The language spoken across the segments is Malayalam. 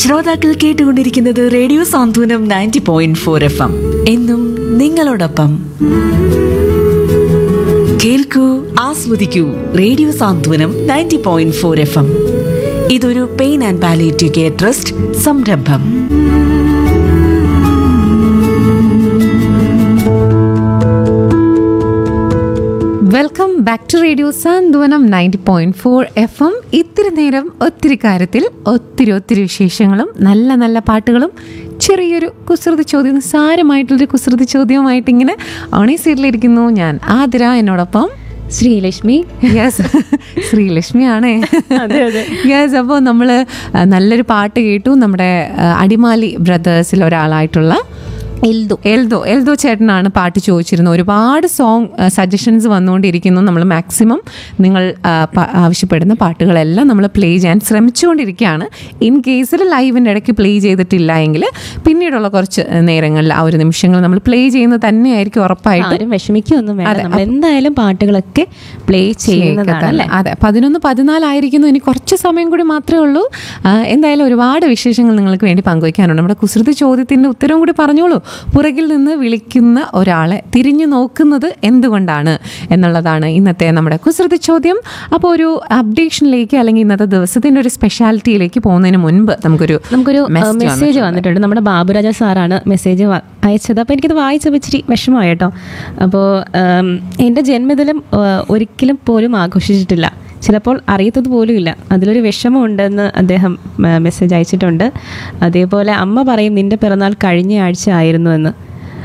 ശ്രോതാക്കൾ കേട്ടുകൊണ്ടിരിക്കുന്നത് radio Santhwanam ninety point four F M എന്നും നിങ്ങളോടൊപ്പം കേൾക്കൂ ആസ്വദിക്കൂ radio Santhwanam ninety point four F M ഇതൊരു pain and palliative care trust സംരംഭം welcome back to radio Santhwanam ninety point four F M ഇത്തിരി നേരം ഒത്തിരി കാര്യത്തിൽ ഒത്തിരി ഒത്തിരി വിശേഷങ്ങളും നല്ല നല്ല പാട്ടുകളും ചെറിയൊരു കുസൃതി ചോദ്യം നിസ്സാരമായിട്ടുള്ളൊരു കുസൃതി ചോദ്യവുമായിട്ട് ഇങ്ങനെ ഓണി സീറ്റിലിരിക്കുന്നു ഞാൻ ആതിര എന്നോടൊപ്പം ശ്രീലക്ഷ്മി യെസ് ശ്രീലക്ഷ്മി ആണേ അതെ, അതെ. യെസ് അപ്പോൾ നമ്മൾ നല്ലൊരു പാട്ട് കേട്ടു നമ്മുടെ ആ, അടിമാലി ബ്രദേഴ്സിൽ ഒരാളായിട്ടുള്ള എൽദോ എൽദോ എൽദോ ചേട്ടനാണ് പാട്ട് ചോദിച്ചിരുന്നത് ഒരുപാട് സോങ് സജഷൻസ് വന്നുകൊണ്ടിരിക്കുന്നു നമ്മൾ മാക്സിമം നിങ്ങൾ ആ, പ- ആവശ്യപ്പെടുന്ന പാട്ടുകളെല്ലാം നമ്മൾ പ്ലേ ചെയ്യാൻ ശ്രമിച്ചുകൊണ്ടിരിക്കുകയാണ് ഇൻ കേസിൽ ലൈവിൻ്റെ ഇടയ്ക്ക് പ്ലേ ചെയ്തിട്ടില്ല എങ്കിൽ പിന്നീടുള്ള കുറച്ച് നേരങ്ങളിൽ ആ ഒരു നിമിഷങ്ങൾ നമ്മൾ പ്ലേ ചെയ്യുന്നത് തന്നെയായിരിക്കും ഉറപ്പായിട്ടും ആരും വിഷമിക്കൊന്നും വേണ്ട അതെ, നമ്മൾ എന്തായാലും പാട്ടുകളൊക്കെ പ്ലേ ചെയ്യുന്നതാണ് അല്ലേ അതെ പതിനൊന്ന് പതിനാലായിരിക്കുന്നു ഇനി കുറച്ച് സമയം കൂടി മാത്രമേ ഉള്ളൂ ആ, എന്തായാലും ഒരുപാട് വിശേഷങ്ങൾ നിങ്ങൾക്ക് വേണ്ടി പങ്കുവയ്ക്കാനുണ്ട് നമ്മുടെ കുസൃതി ചോദ്യത്തിന്റെ ഉത്തരവും കൂടി പറഞ്ഞോളൂ പുറകിൽ നിന്ന് വിളിക്കുന്ന ഒരാളെ തിരിഞ്ഞു നോക്കുന്നത് എന്തുകൊണ്ടാണ് എന്നുള്ളതാണ് ഇന്നത്തെ നമ്മുടെ കുസൃതി ചോദ്യം അപ്പോൾ ഒരു അപ്ഡേഷനിലേക്ക് അല്ലെങ്കിൽ ഇന്നത്തെ ദിവസത്തിന്റെ ഒരു സ്പെഷ്യാലിറ്റിയിലേക്ക് പോകുന്നതിന് മുൻപ് നമുക്കൊരു നമുക്കൊരു message മെസ്സേജ് വന്നിട്ടുണ്ട് നമ്മുടെ ബാബുരാജ സാറാണ് മെസ്സേജ് അയച്ചത് അപ്പോൾ എനിക്കത് വായിച്ചപ്പോൾ ഇച്ചിരി വിഷമമായി കേട്ടോ അപ്പോൾ എൻ്റെ ജന്മദിനം ആ, ഒരിക്കലും പോലും ആഘോഷിച്ചിട്ടില്ല ചിലപ്പോൾ അറിയത്തത് പോലും ഇല്ല അതിലൊരു വിഷമമുണ്ടെന്ന് അദ്ദേഹം മെസ്സേജ് അയച്ചിട്ടുണ്ട് അതേപോലെ അമ്മ പറയും നിൻ്റെ പിറന്നാൾ കഴിഞ്ഞ ആഴ്ച ആയിരുന്നു എന്ന്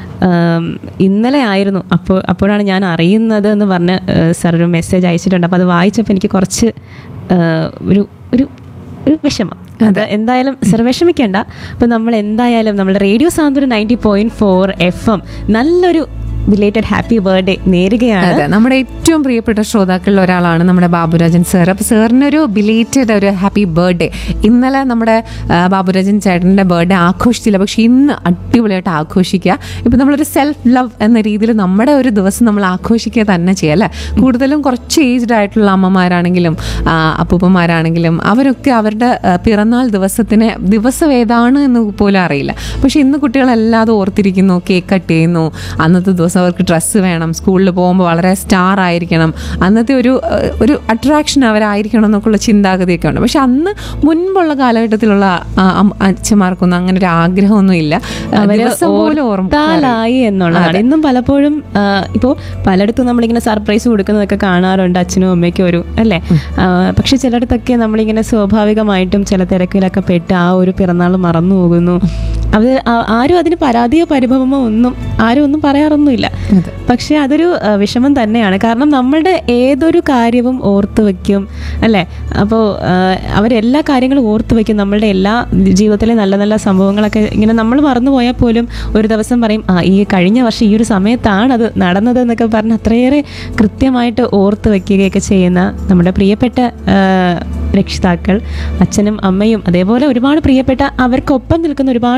ആം, ഇന്നലെ ആയിരുന്നു അപ്പോൾ അപ്പോഴാണ് ഞാൻ അറിയുന്നത് എന്ന് പറഞ്ഞ് സാർ ഒരു മെസ്സേജ് അയച്ചിട്ടുണ്ട് അപ്പോൾ അത് വായിച്ചപ്പോൾ എനിക്ക് കുറച്ച് ആ, ഒരു ഒരു ഒരു വിഷമം അത് എന്തായാലും സർ വിഷമിക്കേണ്ട അപ്പം നമ്മൾ എന്തായാലും നമ്മുടെ radio Santhwanam ninety point four F M നല്ലൊരു ബിലേറ്റഡ് ഹാപ്പി ബർത്ത്ഡേ നേരുകയാണ് അതെ നമ്മുടെ ഏറ്റവും പ്രിയപ്പെട്ട ശ്രോതാക്കളിൽ ഒരാളാണ് നമ്മുടെ ബാബുരാജൻ സാർ അപ്പോൾ സാറിനൊരു ബിലേറ്റഡ് ഒരു ഹാപ്പി ബർത്ത്ഡേ ഇന്നലെ നമ്മുടെ ആ, ബാബുരാജൻ ചേട്ടൻ്റെ ബർത്ത്ഡേ ആഘോഷിച്ചില്ല പക്ഷേ ഇന്ന് അടിപൊളിയായിട്ട് ആഘോഷിക്കുക ഇപ്പം നമ്മളൊരു സെൽഫ് ലവ് എന്ന രീതിയിൽ നമ്മുടെ ഒരു ദിവസം നമ്മൾ ആഘോഷിക്കുക തന്നെ ചെയ്യുക അല്ലേ കൂടുതലും കുറച്ച് ഏജ്ഡ് ആയിട്ടുള്ള അമ്മമാരാണെങ്കിലും ആ, അപ്പൂപ്പന്മാരാണെങ്കിലും അവരൊക്കെ അവരുടെ ആ, പിറന്നാൾ ദിവസത്തിന് ദിവസം ഏതാണ് എന്ന് പോലും അറിയില്ല പക്ഷേ ഇന്ന് കുട്ടികളെല്ലാതും ഓർത്തിരിക്കുന്നു കേക്ക് കട്ട് ചെയ്യുന്നു അന്നത്തെ ദിവസം അവർക്ക് ഡ്രസ്സ് വേണം സ്കൂളിൽ പോകുമ്പോൾ വളരെ സ്റ്റാർ ആയിരിക്കണം അന്നത്തെ ഒരു ഏഹ്, ഒരു അട്രാക്ഷൻ അവരായിരിക്കണം എന്നൊക്കെയുള്ള ചിന്താഗതിയൊക്കെ ഉണ്ട് പക്ഷെ അന്ന് മുൻപുള്ള കാലഘട്ടത്തിലുള്ള ആ, അം- അച്ഛന്മാർക്കൊന്നും അങ്ങനെ ഒരു ആഗ്രഹമൊന്നും ഇല്ല അവര് ദിവസം പോലും ഓർമ്മ ഓർത്താലായി എന്നുള്ളതാണ് ഇന്നും പലപ്പോഴും ആ, ഇപ്പോൾ പലയിടത്തും നമ്മളിങ്ങനെ സർപ്രൈസ് കൊടുക്കുന്നതൊക്കെ കാണാറുണ്ട് അച്ഛനും അമ്മയ്ക്കും ഒരു അല്ലേ ആ, പക്ഷെ ചിലയിടത്തൊക്കെ നമ്മളിങ്ങനെ സ്വാഭാവികമായിട്ടും ചില തിരക്കിലൊക്കെ പെട്ട് ആ ഒരു പിറന്നാൾ മറന്നു പോകുന്നു അത് ആ- ആരും അതിന് പരാതിയോ പരിഭവമോ ഒന്നും ആരും ഒന്നും പറയാറൊന്നുമില്ല പക്ഷെ അതൊരു ആ, വിഷമം തന്നെയാണ് കാരണം നമ്മളുടെ ഏതൊരു കാര്യവും ഓർത്ത് വെക്കും അല്ലേ അപ്പോൾ അവരെല്ലാ കാര്യങ്ങളും ഓർത്ത് വെക്കും നമ്മളുടെ എല്ലാ ജീവിതത്തിലെ നല്ല നല്ല സംഭവങ്ങളൊക്കെ ഇങ്ങനെ നമ്മൾ മറന്നു പോയാൽ പോലും ഒരു ദിവസം പറയും ആ ഈ കഴിഞ്ഞ വർഷം ഈ ഒരു സമയത്താണ് അത് നടന്നത് എന്നൊക്കെ പറഞ്ഞ് അത്രയേറെ കൃത്യമായിട്ട് ഓർത്ത് വെക്കുകയൊക്കെ ചെയ്യുന്ന നമ്മുടെ പ്രിയപ്പെട്ട ആ, രക്ഷിതാക്കൾ അച്ഛനും അമ്മയും അതേപോലെ ഒരുപാട് പ്രിയപ്പെട്ട അവർക്കൊപ്പം നിൽക്കുന്ന ഒരുപാട്